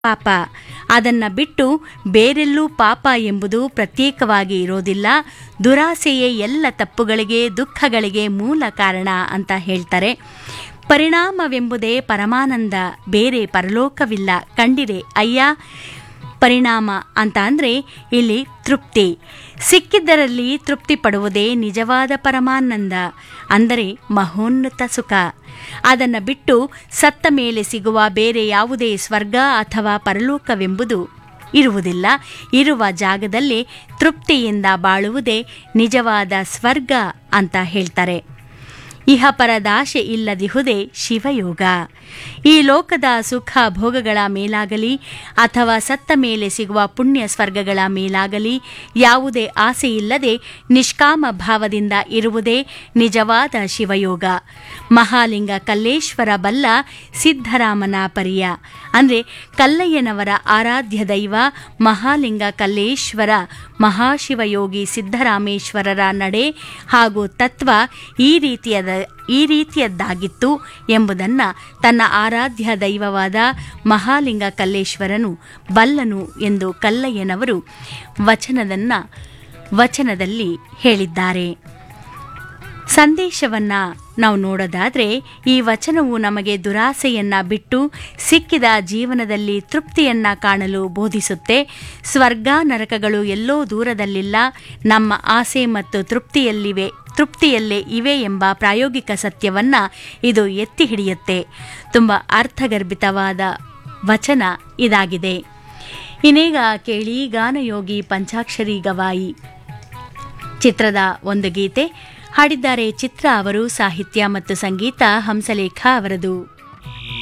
ಪಾಪ ಅದನ್ನು ಬಿಟ್ಟು ಬೇರೆಲ್ಲೂ ಪಾಪ ಎಂಬುದು ಪ್ರತ್ಯೇಕವಾಗಿ ಇರೋದಿಲ್ಲ ದುರಾಸೆಯೇ ಎಲ್ಲ ತಪ್ಪುಗಳಿಗೆ ದುಃಖಗಳಿಗೆ ಮೂಲ ಕಾರಣ ಅಂತ ಹೇಳ್ತಾರೆ ಪರಿಣಾಮವೆಂಬುದೇ ಪರಮಾನಂದ ಬೇರೆ ಪರಲೋಕವಿಲ್ಲ ಕಂಡಿರೆ ಅಯ್ಯ ಪರಿಣಾಮ ಅಂತ ಅಂದರೆ ಇಲ್ಲಿ ತೃಪ್ತಿ ಸಿಕ್ಕಿದ್ದರಲ್ಲಿ ತೃಪ್ತಿ ಪಡುವುದೇ ನಿಜವಾದ ಪರಮಾನಂದ ಅಂದರೆ ಮಹೋನ್ನತ ಸುಖ ಅದನ್ನು ಬಿಟ್ಟು ಸತ್ತ ಮೇಲೆ ಸಿಗುವ ಬೇರೆ ಯಾವುದೇ ಸ್ವರ್ಗ ಅಥವಾ ಪರಲೋಕವೆಂಬುದು ಇರುವುದಿಲ್ಲ ಇರುವ ಜಾಗದಲ್ಲಿ ತೃಪ್ತಿಯಿಂದ ಬಾಳುವುದೇ ನಿಜವಾದ ಸ್ವರ್ಗ ಅಂತ ಹೇಳ್ತಾರೆ ಇಹಪರದಾಶೆ ಇಲ್ಲದಿಹುದೇ ಶಿವಯೋಗ ಈ ಲೋಕದ ಸುಖ ಭೋಗಗಳ ಮೇಲಾಗಲಿ ಅಥವಾ ಸತ್ತ ಮೇಲೆ ಸಿಗುವ ಪುಣ್ಯ ಸ್ವರ್ಗಗಳ ಮೇಲಾಗಲಿ ಯಾವುದೇ ಆಸೆ ಇಲ್ಲದೆ ನಿಷ್ಕಾಮ ಭಾವದಿಂದ ಇರುವುದೇ ನಿಜವಾದ ಶಿವಯೋಗ ಮಹಾಲಿಂಗ ಕಲ್ಲೇಶ್ವರ ಬಲ್ಲ ಸಿದ್ಧರಾಮನ ಪರಿಯ ಅಂದರೆ ಕಲ್ಲಯ್ಯನವರ ಆರಾಧ್ಯ ದೈವ ಮಹಾಲಿಂಗ ಕಲ್ಲೇಶ್ವರ ಮಹಾಶಿವಯೋಗಿ ಸಿದ್ದರಾಮೇಶ್ವರರ ನಡೆ ಹಾಗೂ ತತ್ವ ಈ ರೀತಿಯದ ಈ ರೀತಿಯದ್ದಾಗಿತ್ತು ಎಂಬುದನ್ನು ತನ್ನ ಆರಾಧ್ಯ ದೈವವಾದ ಮಹಾಲಿಂಗ ಕಲ್ಲೇಶ್ವರನು ಬಲ್ಲನು ಎಂದು ಕಲ್ಲಯ್ಯನವರು ವಚನದನ್ನ ವಚನದಲ್ಲಿ ಹೇಳಿದ್ದಾರೆ ಸಂದೇಶವನ್ನ ನಾವು ನೋಡೋದಾದ್ರೆ ಈ ವಚನವು ನಮಗೆ ದುರಾಸೆಯನ್ನ ಬಿಟ್ಟು ಸಿಕ್ಕಿದ ಜೀವನದಲ್ಲಿ ತೃಪ್ತಿಯನ್ನ ಕಾಣಲು ಬೋಧಿಸುತ್ತೆ ಸ್ವರ್ಗ ನರಕಗಳು ಎಲ್ಲೋ ದೂರದಲ್ಲಿಲ್ಲ ನಮ್ಮ ಆಸೆ ಮತ್ತು ತೃಪ್ತಿಯಲ್ಲಿವೆ ತೃಪ್ತಿಯಲ್ಲೇ ಇವೆ ಎಂಬ ಪ್ರಾಯೋಗಿಕ ಸತ್ಯವನ್ನ ಇದು ಎತ್ತಿ ಹಿಡಿಯುತ್ತೆ ತುಂಬ ಅರ್ಥಗರ್ಭಿತವಾದ ವಚನ ಇದಾಗಿದೆ ಇನ್ನೀಗ ಕೇಳಿ ಗಾನಯೋಗಿ ಪಂಚಾಕ್ಷರಿ ಗವಾಯಿ ಚಿತ್ರದ ಒಂದು ಗೀತೆ ಹಾಡಿದ್ದಾರೆ ಚಿತ್ರ ಅವರು ಸಾಹಿತ್ಯ ಮತ್ತು ಸಂಗೀತ ಹಂಸಲೇಖ ಅವರದು